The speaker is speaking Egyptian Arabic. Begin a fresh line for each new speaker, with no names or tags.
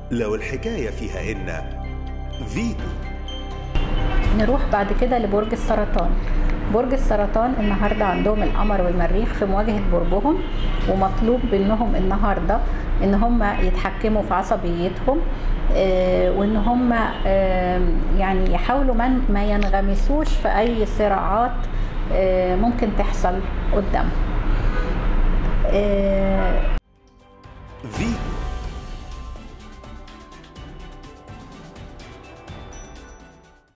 لو الحكاية فيها إن فيتو
نروح بعد كده لبرج السرطان برج السرطان النهارده عندهم القمر والمريخ في مواجهه برجهم ومطلوب منهم النهارده ان هم يتحكموا في عصبيتهم آه، وان هم آه، يعني يحاولوا ما ما ينغمسوش في اي صراعات آه، ممكن تحصل قدامهم آه،